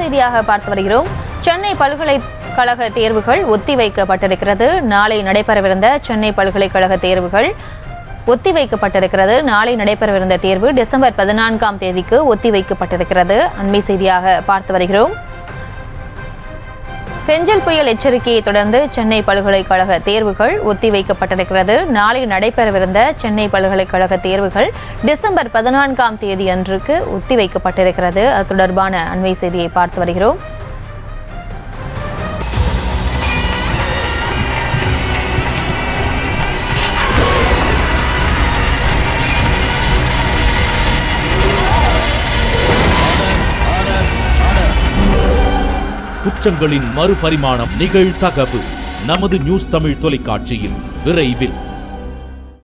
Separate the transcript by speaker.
Speaker 1: செய்தியாக பார்த்து வருகிறோம் சென்னை பல்கலைக்கழக தேர்வுகள் ஒத்திவைக்கப்பட்டிருக்கிறது நாளை நடைபெறவிருந்த சென்னை பல்கலைக்கழக தேர்வுகள் ஒத்திவைக்கப்பட்டிருக்கிறது நாளை நடைபெறவிருந்த தேர்வு டிசம்பர் பதினான்காம் தேதிக்கு ஒத்திவைக்கப்பட்டிருக்கிறது அண்மை செய்தியாக பார்த்து வருகிறோம் பெஞ்சல் புயல் எச்சரிக்கையை தொடர்ந்து சென்னை பல்கலைக்கழக தேர்வுகள் ஒத்திவைக்கப்பட்டிருக்கிறது நாளை நடைபெறவிருந்த சென்னை பல்கலைக்கழக தேர்வுகள் டிசம்பர் பதினான்காம் தேதி அன்றுக்கு ஒத்திவைக்கப்பட்டிருக்கிறது அது தொடர்பான அண்மை செய்தியை பார்த்து வருகிறோம்
Speaker 2: குற்றங்களின் மறுபரிமாணம் நிகழ்தகவு நமது நியூஸ் தமிழ் தொலைக்காட்சியில் விரைவில்